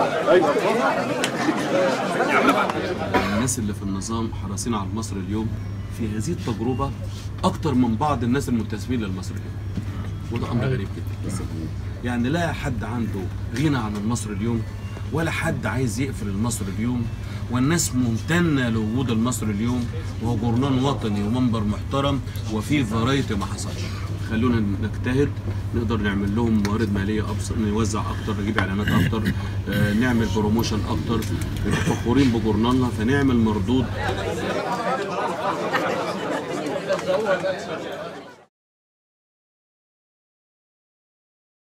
الناس اللي في النظام حريصين على مصر اليوم في هذه التجربه اكتر من بعض الناس المنتسبين للمصر اليوم وده امر غريب جدا يعني لا حد عنده غنى عن المصر اليوم ولا حد عايز يقفل المصر اليوم والناس ممتنه لوجود المصر اليوم وهو جورنال وطني ومنبر محترم وفيه فرايتي ما حصلش خلونا نجتهد نقدر نعمل لهم موارد ماليه ابسط نوزع اكتر نجيب اعلانات اكتر آه، نعمل بروموشن اكتر نبقى فخورين بجورنالنا فنعمل مردود